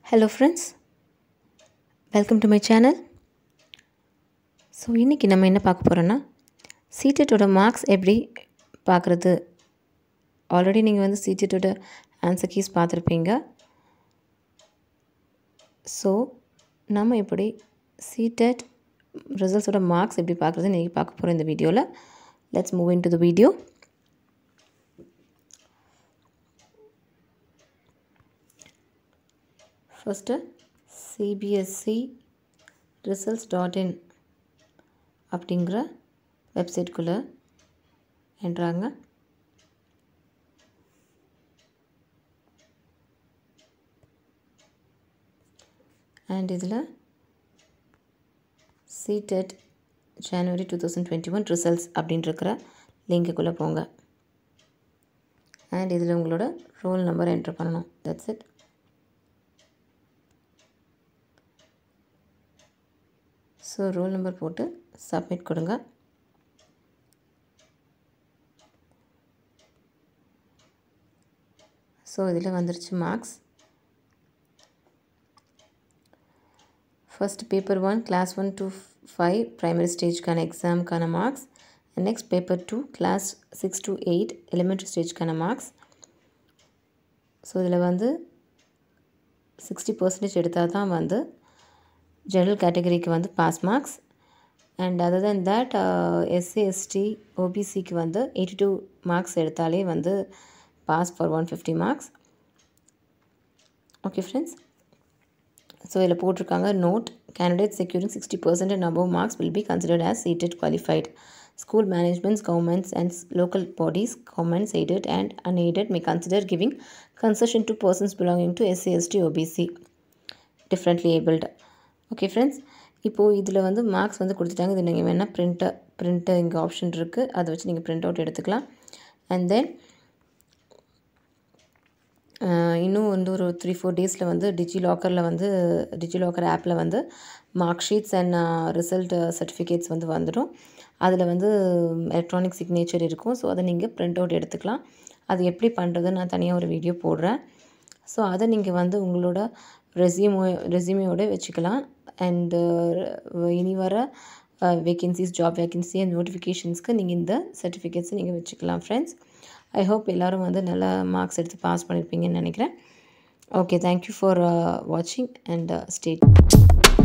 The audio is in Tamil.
hello friends welcome to my channel so இன்றைக்கி நம்ம என்ன பார்க்க போகிறோன்னா சீட்டட்டோட மார்க்ஸ் எப்படி பார்க்குறது ஆல்ரெடி நீங்கள் வந்து சீட்டட்டோட ஆன்சர் கீஸ் பார்த்துருப்பீங்க ஸோ நம்ம இப்படி சீட்டட் ரிசல்ட்ஸோட மார்க்ஸ் எப்படி பார்க்குறது இன்றைக்கி பார்க்க போகிறோம் இந்த வீடியோவில் let's move in to the video first CBSE results dot in அப்படிங்கிற வெப்சைட்குள்ளே என்றாங்க அண்ட் இதில் CTET January two thousand twenty one results அப்படின்ட்டுருக்கிற லிங்க்குள்ளே போங்க அண்ட் இதில் உங்களோட ரோல் நம்பர் என்ட்ரு பண்ணணும் that's it so roll number போட்டு சப்மிட் கொடுங்க ஸோ இதில் வந்துருச்சு marks first paper one class one to five primary ஸ்டேஜ்க்கான எக்ஸாமுக்கான marks next paper two class six to eight elementary ஸ்டேஜ்க்கான மார்க்ஸ் ஸோ இதில் வந்து சிக்ஸ்டி பர்சன்டேஜ் எடுத்தால் தான் வந்து ஜெனரல் கேட்டகரிக்கு வந்து pass marks and other then that SC ST ஓபிசிக்கு வந்து எயிட்டி டூ மார்க்ஸ் எடுத்தாலே வந்து pass for one fifty marks okay friends so இதில் போட்டிருக்காங்க note candidate securing sixty percent and above marks will be considered as seated qualified school managements governments and local bodies governments aided and unaided may consider giving concession to persons belonging to SC ST OBC differently abled okay friends இப்போது இதில் வந்து மார்க்ஸ் வந்து கொடுத்துட்டாங்க இது நீங்கள் வேணால் ப்ரிண்ட்டை ப்ரிண்ட்டு இங்கே ஆப்ஷன் இருக்குது அதை வச்சு நீங்கள் ப்ரிண்ட் அவுட் எடுத்துக்கலாம் அண்ட் தென் இன்னும் வந்து ஒரு த்ரீ ஃபோர் டேஸில் வந்து டிஜி லாக்கரில் வந்து டிஜி லாக்கர் ஆப்பில் வந்து mark sheets and result certificates வந்து வந்துடும் அதில் வந்து எலக்ட்ரானிக் சிக்னேச்சர் இருக்கும் ஸோ அதை நீங்கள் ப்ரிண்ட் அவுட் எடுத்துக்கலாம் அது எப்படி பண்ணுறது நான் தனியாக ஒரு வீடியோ போடுறேன் ஸோ அதை நீங்கள் வந்து உங்களோட ரெசியூமோ ரெசியூமையோடு வச்சுக்கலாம் அண்டு இனி வர வேக்கன்சிஸ் ஜாப் வேக்கன்சி அண்ட் நோட்டிஃபிகேஷன்ஸ்க்கு நீங்கள் இந்த சர்டிஃபிகேட்ஸை நீங்கள் வச்சுக்கலாம் ஃப்ரெண்ட்ஸ் ஐ ஹோப் எல்லோரும் வந்து நல்ல மார்க்ஸ் எடுத்து பாஸ் பண்ணியிருப்பீங்கன்னு நினைக்கிறேன் ஓகே தேங்க்யூ ஃபார் வாட்சிங் அண்ட் ஸ்டேட்